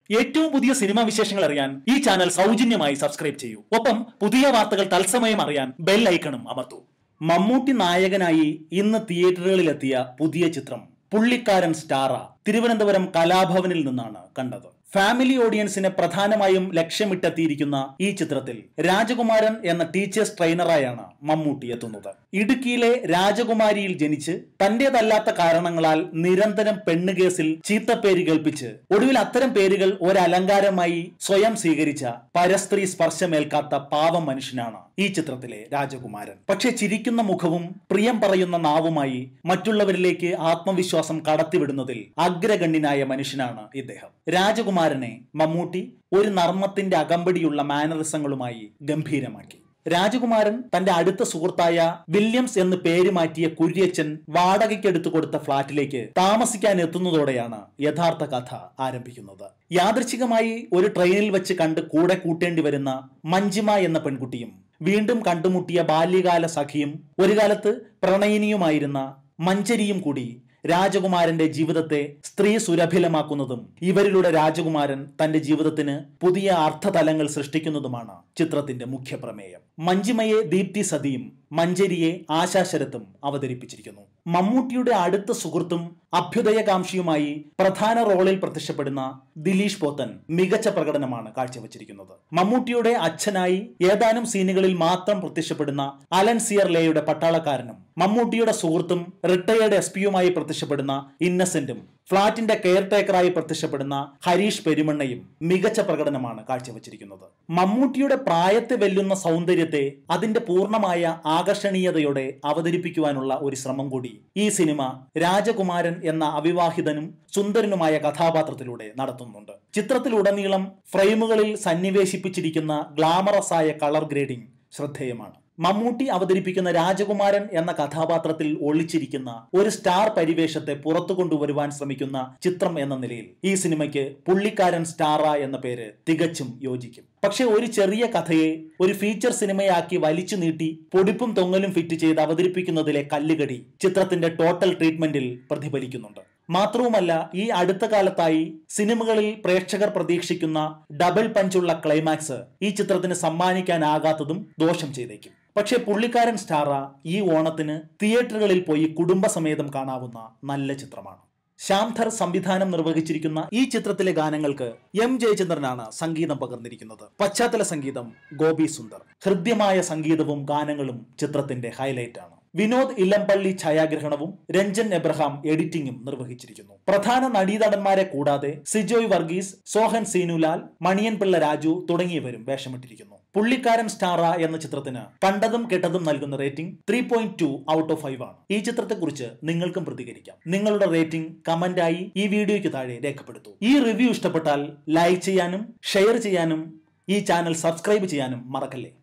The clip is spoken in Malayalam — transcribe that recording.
ഏറ്റവും പുതിയ സിനിമാ വിശേഷങ്ങൾ അറിയാൻ ഈ ചാനൽ സൗജന്യമായി സബ്സ്ക്രൈബ് ചെയ്യൂ ഒപ്പം പുതിയ വാർത്തകൾ തത്സമയം അറിയാൻ ബെൽ ഐക്കണും അമർത്തൂ മമ്മൂട്ടി നായകനായി ഇന്ന് തിയേറ്ററുകളിലെത്തിയ പുതിയ ചിത്രം പുള്ളിക്കാരൻ സ്റ്റാറ തിരുവനന്തപുരം കലാഭവനിൽ നിന്നാണ് കണ്ടത് ഫാമിലി ഓഡിയൻസിനെ പ്രധാനമായും ലക്ഷ്യമിട്ടെത്തിയിരിക്കുന്ന ഈ ചിത്രത്തിൽ രാജകുമാരൻ എന്ന ടീച്ചേഴ്സ് ട്രെയിനറായാണ് മമ്മൂട്ടി എത്തുന്നത് ഇടുക്കിയിലെ രാജകുമാരിയിൽ ജനിച്ച് തന്റേതല്ലാത്ത കാരണങ്ങളാൽ നിരന്തരം പെണ്ണുകേസിൽ ചീത്തപ്പേര് കേൾപ്പിച്ച് ഒടുവിൽ അത്തരം പേരുകൾ ഒരലങ്കാരമായി സ്വയം സ്വീകരിച്ച പരസ്ത്രീ സ്പർശമേൽക്കാത്ത പാവം മനുഷ്യനാണ് ഈ ചിത്രത്തിലെ രാജകുമാരൻ പക്ഷെ ചിരിക്കുന്ന മുഖവും പ്രിയം പറയുന്ന നാവുമായി മറ്റുള്ളവരിലേക്ക് ആത്മവിശ്വാസം കടത്തിവിടുന്നതിൽ അഗ്രഗണ്യനായ മനുഷ്യനാണ് ഇദ്ദേഹം രാജകുമാരനെ മമ്മൂട്ടി ഒരു നർമ്മത്തിന്റെ അകമ്പടിയുള്ള മാനറിസങ്ങളുമായി ഗംഭീരമാക്കി രാജകുമാരൻ തന്റെ അടുത്ത സുഹൃത്തായ വില്യംസ് എന്ന് പേര് മാറ്റിയ കുര്യച്ചൻ വാടകയ്ക്കെടുത്തു കൊടുത്ത ഫ്ളാറ്റിലേക്ക് താമസിക്കാൻ എത്തുന്നതോടെയാണ് യഥാർത്ഥ കഥ ആരംഭിക്കുന്നത് യാദൃച്ഛികമായി ഒരു ട്രെയിനിൽ വെച്ച് കണ്ട് കൂടെ കൂട്ടേണ്ടി വരുന്ന മഞ്ജിമ എന്ന പെൺകുട്ടിയും വീണ്ടും കണ്ടുമുട്ടിയ ബാല്യകാല സഖിയും ഒരു കാലത്ത് പ്രണയിനിയുമായിരുന്ന മഞ്ചരിയും കൂടി രാജകുമാരന്റെ ജീവിതത്തെ സ്ത്രീ സുലഭിലമാക്കുന്നതും ഇവരിലൂടെ രാജകുമാരൻ തന്റെ ജീവിതത്തിന് പുതിയ അർത്ഥതലങ്ങൾ സൃഷ്ടിക്കുന്നതുമാണ് ചിത്രത്തിന്റെ മുഖ്യ പ്രമേയം മഞ്ജിമയെ ദീപ്തി സതിയും മഞ്ചരിയെ ആശാശരത്തും അവതരിപ്പിച്ചിരിക്കുന്നു മമ്മൂട്ടിയുടെ അടുത്ത സുഹൃത്തും അഭ്യുദയകാംക്ഷിയുമായി പ്രധാന റോളിൽ പ്രത്യക്ഷപ്പെടുന്ന ദിലീഷ് പോത്തൻ മികച്ച പ്രകടനമാണ് കാഴ്ചവെച്ചിരിക്കുന്നത് മമ്മൂട്ടിയുടെ അച്ഛനായി ഏതാനും സീനുകളിൽ മാത്രം പ്രത്യക്ഷപ്പെടുന്ന അലൻ സിയർ ലേയുടെ പട്ടാളക്കാരനും മമ്മൂട്ടിയുടെ സുഹൃത്തും റിട്ടയേർഡ് എസ് പിയുമായി പ്രത്യക്ഷപ്പെടുന്ന ഇന്നസെന്റും ഫ്ളാറ്റിന്റെ കെയർ ടേക്കറായി പ്രത്യക്ഷപ്പെടുന്ന ഹരീഷ് പെരുമണ്ണയും മികച്ച പ്രകടനമാണ് കാഴ്ചവെച്ചിരിക്കുന്നത് മമ്മൂട്ടിയുടെ പ്രായത്തെ വെല്ലുന്ന സൗന്ദര്യത്തെ അതിന്റെ പൂർണ്ണമായ ആകർഷണീയതയോടെ അവതരിപ്പിക്കുവാനുള്ള ഒരു ശ്രമം കൂടി ഈ സിനിമ രാജകുമാരൻ എന്ന അവിവാഹിതനും സുന്ദരനുമായ കഥാപാത്രത്തിലൂടെ നടത്തുന്നുണ്ട് ചിത്രത്തിലുടനീളം ഫ്രെയിമുകളിൽ സന്നിവേശിപ്പിച്ചിരിക്കുന്ന ഗ്ലാമറസ് ആയ കളർ ഗ്രേഡിംഗ് ശ്രദ്ധേയമാണ് മമ്മൂട്ടി അവതരിപ്പിക്കുന്ന രാജകുമാരൻ എന്ന കഥാപാത്രത്തിൽ ഒളിച്ചിരിക്കുന്ന ഒരു സ്റ്റാർ പരിവേഷത്തെ പുറത്തു കൊണ്ടുവരുവാൻ ശ്രമിക്കുന്ന ചിത്രം എന്ന നിലയിൽ ഈ സിനിമയ്ക്ക് പുള്ളിക്കാരൻ സ്റ്റാറ എന്ന പേര് തികച്ചും യോജിക്കും പക്ഷെ ഒരു ചെറിയ കഥയെ ഒരു ഫീച്ചർ സിനിമയാക്കി വലിച്ചു നീട്ടി പൊടിപ്പും തൊങ്ങലും ഫിറ്റ് ചെയ്ത് അവതരിപ്പിക്കുന്നതിലെ കല്ലുകടി ചിത്രത്തിന്റെ ടോട്ടൽ ട്രീറ്റ്മെന്റിൽ പ്രതിഫലിക്കുന്നുണ്ട് മാത്രവുമല്ല ഈ അടുത്ത കാലത്തായി സിനിമകളിൽ പ്രേക്ഷകർ പ്രതീക്ഷിക്കുന്ന ഡബിൾ പഞ്ചുള്ള ക്ലൈമാക്സ് ഈ ചിത്രത്തിന് സമ്മാനിക്കാനാകാത്തതും ദോഷം ചെയ്തേക്കും പക്ഷേ പുള്ളിക്കാരൻ സ്റ്റാറ ഈ ഓണത്തിന് തിയേറ്ററുകളിൽ പോയി കുടുംബസമേതം കാണാവുന്ന നല്ല ചിത്രമാണ് ശ്യാംധർ സംവിധാനം നിർവഹിച്ചിരിക്കുന്ന ഈ ചിത്രത്തിലെ ഗാനങ്ങൾക്ക് എം ജയചന്ദ്രനാണ് സംഗീതം പകർന്നിരിക്കുന്നത് പശ്ചാത്തല സംഗീതം ഗോപി സുന്ദർ ഹൃദ്യമായ സംഗീതവും ഗാനങ്ങളും ചിത്രത്തിന്റെ ഹൈലൈറ്റ് ആണ് വിനോദ് ഇല്ലംപള്ളി ഛായാഗ്രഹണവും രഞ്ജൻ എബ്രഹാം എഡിറ്റിംഗും നിർവഹിച്ചിരിക്കുന്നു പ്രധാന നടീനടന്മാരെ കൂടാതെ സിജോയ് വർഗീസ് സോഹൻ സീനുലാൽ മണിയൻ പിള്ള രാജു തുടങ്ങിയവരും വേഷമിട്ടിരിക്കുന്നു പുള്ളിക്കാരൻ സ്റ്റാറ എന്ന ചിത്രത്തിന് കണ്ടതും കേട്ടതും നൽകുന്ന rating three point two out of five ആണ് ഈ ചിത്രത്തെക്കുറിച്ച് നിങ്ങൾക്കും പ്രതികരിക്കാം നിങ്ങളുടെ റേറ്റിംഗ് കമന്റായി ഈ വീഡിയോയ്ക്ക് താഴെ രേഖപ്പെടുത്തൂ ഈ റിവ്യൂ ഇഷ്ടപ്പെട്ടാൽ ലൈക്ക് ചെയ്യാനും ഷെയർ ചെയ്യാനും ഈ ചാനൽ സബ്സ്ക്രൈബ് ചെയ്യാനും മറക്കല്ലേ